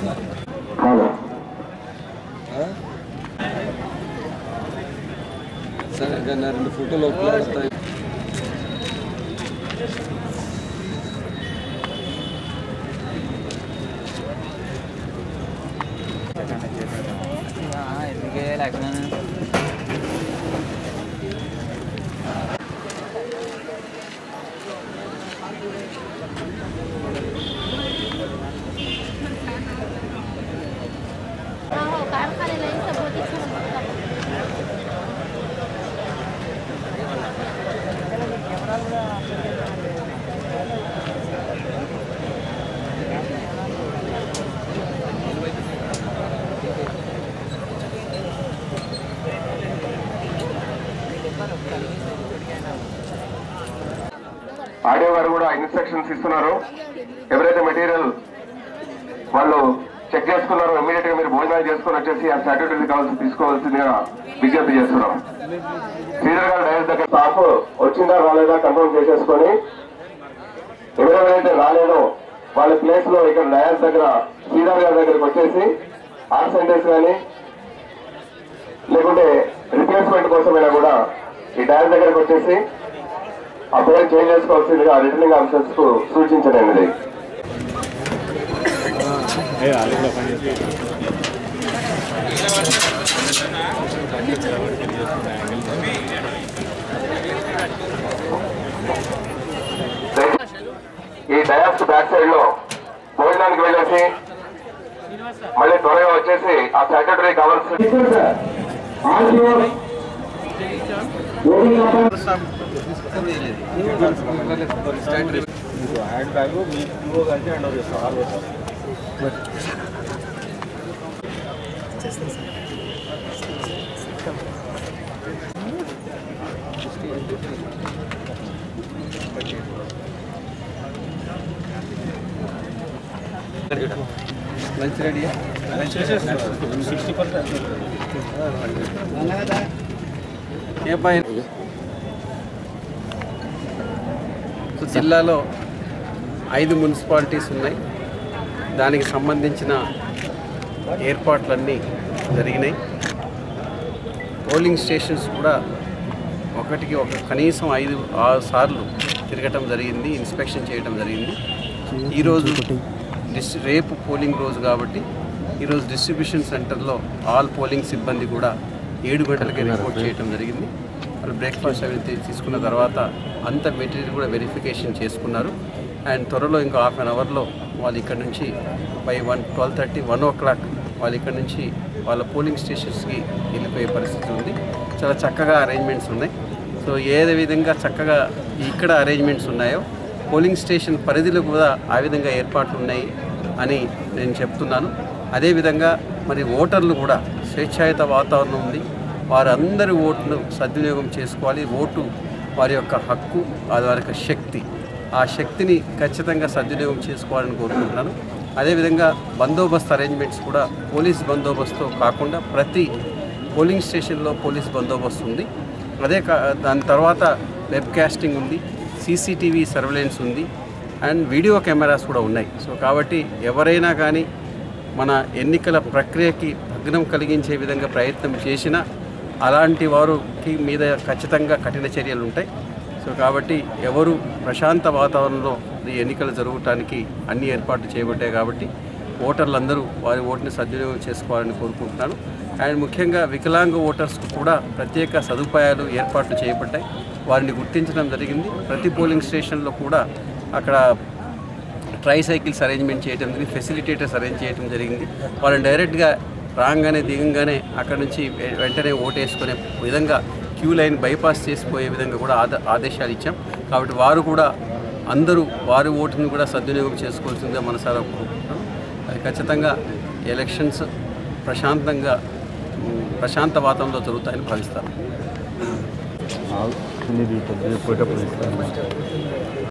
సరే కానీ రెండు ఫోటోలు ఉపయోగపడతాయి ఎందుకే లక్షణం हो कारखान्याला इथं बघितलं नव्हतं. ఆడియో గారు కూడా ఇన్స్ట్రక్షన్స్ ఇస్తున్నారు ఎవరైతే మెటీరియల్ వాళ్ళు చెక్ చేసుకున్నారో ఇమీడియట్ గా మీరు భోజనాలు చేసుకుని వచ్చేసి ఆ సర్టిఫికేట్ కావాల్సి తీసుకోవాల్సిందిగా విజ్ఞప్తి చేస్తున్నాం శ్రీధర్ గారు డైరెక్ట్ దగ్గర స్టాఫ్ వచ్చిందా రాలేదా కన్ఫర్మ్ చేసేసుకొని ఎవరెవరైతే రాలేదో వాళ్ళ ప్లేస్ లో ఇక్కడ డయస్ దగ్గర శ్రీధర్ గారి దగ్గరికి వచ్చేసి ఆర్ సెంటర్స్ కానీ లేకుంటే రిప్లేస్మెంట్ కోసమైనా కూడా ఈ డయస్ దగ్గరకు వచ్చేసి ఆ పేరు చేంజ్ చేసుకోవాల్సిందిగా రిటర్నింగ్ ఆఫీసర్స్ కు సూచించలేనిది ఈ డయాస్ బ్యాక్ సైడ్ లో భోజనానికి వెళ్ళేసి మళ్ళీ త్వరగా వచ్చేసి ఆ సెక్రటరీ కావాల్సి హ్యాండ్ బ్యాగ్ మీ పిఓ గారికి హ్యాండ్ ఓవర్ చేస్తాం ఆల్ చేస్తాం lunch ready lunch sixty percent ఏ పైన సో జిల్లాలో ఐదు మున్సిపాలిటీస్ ఉన్నాయి దానికి సంబంధించిన ఏర్పాట్లన్నీ జరిగినాయి పోలింగ్ స్టేషన్స్ కూడా ఒకటికి ఒక కనీసం ఐదు ఆరు సార్లు తిరగటం జరిగింది ఇన్స్పెక్షన్ చేయడం జరిగింది ఈరోజు డిస్ రేపు పోలింగ్ రోజు కాబట్టి ఈరోజు డిస్ట్రిబ్యూషన్ సెంటర్లో ఆల్ పోలింగ్ సిబ్బంది కూడా ఏడు గంటలకే రిపోర్ట్ చేయడం జరిగింది వాళ్ళు బ్రేక్ఫాస్ట్ అవి తీ- తీసుకున్న తర్వాత అంత మెటీరియల్ కూడా వెరిఫికేషన్ చేసుకున్నారు అండ్ త్వరలో ఇంకో హాఫ్ అన్ అవర్లో వాళ్ళు ఇక్కడ నుంచి by one twelve thirty one o'clock వాళ్ళు ఇక్కడ నుంచి వాళ్ళ పోలింగ్ స్టేషన్స్కి వెళ్ళిపోయే పరిస్థితి ఉంది చాలా చక్కగా అరేంజ్మెంట్స్ ఉన్నాయి సో ఏ విధంగా చక్కగా ఇక్కడ అరేంజ్మెంట్స్ ఉన్నాయో పోలింగ్ స్టేషన్ పరిధిలో కూడా ఆ విధంగా ఏర్పాట్లు ఉన్నాయి అని నేను చెప్తున్నాను అదేవిధంగా మరి ఓటర్లు కూడా స్వేచ్ఛాయుత వాతావరణం ఉంది వారందరి ఓటును సద్వినియోగం చేసుకోవాలి ఓటు వారి యొక్క హక్కు అది వారి యొక్క శక్తి ఆ శక్తిని ఖచ్చితంగా సద్వినియోగం చేసుకోవాలని కోరుకుంటున్నాను అదేవిధంగా బందోబస్తు అరేంజ్మెంట్స్ కూడా పోలీస్ బందోబస్తు కాకుండా ప్రతి పోలింగ్ స్టేషన్లో పోలీస్ బందోబస్తు ఉంది అదే కా దాని తర్వాత వెబ్ కాస్టింగ్ ఉంది సీసీటీవీ సర్వేలెన్స్ ఉంది అండ్ వీడియో కెమెరాస్ కూడా ఉన్నాయి సో కాబట్టి ఎవరైనా కానీ మన ఎన్నికల ప్రక్రియకి భగ్నం కలిగించే విధంగా ప్రయత్నం చేసినా అలాంటి వారికి మీద ఖచ్చితంగా కఠిన చర్యలు ఉంటాయి సో కాబట్టి ఎవరు ప్రశాంత వాతావరణంలో ఈ ఎన్నికలు జరగటానికి అన్ని ఏర్పాట్లు చేయబడ్డాయి కాబట్టి ఓటర్లందరూ వారి ఓటుని సద్వినియోగం చేసుకోవాలని కోరుకుంటున్నాను అండ్ ముఖ్యంగా వికలాంగ ఓటర్స్కు కూడా ప్రత్యేక సదుపాయాలు ఏర్పాట్లు చేయబడ్డాయి వారిని గుర్తించడం జరిగింది ప్రతి పోలింగ్ స్టేషన్లో కూడా అక్కడ ట్రై సైకిల్స్ అరేంజ్మెంట్ చేయడం జరిగింది ఫెసిలిటేటర్స్ అరేంజ్ చేయడం జరిగింది వాళ్ళని డైరెక్ట్గా రాగానే దిగంగానే అక్కడ నుంచి వె- వెంటనే ఓటేసుకునే విధంగా క్యూ లైన్ బైపాస్ చేసిపోయే విధంగా కూడా ఆద ఆదేశాలు ఇచ్చాం కాబట్టి వారు కూడా అందరూ వారి ఓటుని కూడా సద్వినియోగం చేసుకోవాల్సిందిగా మనసారా కోరుకుంటున్నాం అది ఖచ్చితంగా ఎలక్షన్స్ ప్రశాంతంగా ఉమ్, ప్రశాంత వాతావరణంలో జరుగుతాయని భావిస్తాను ఇది పోయేటప్పుడు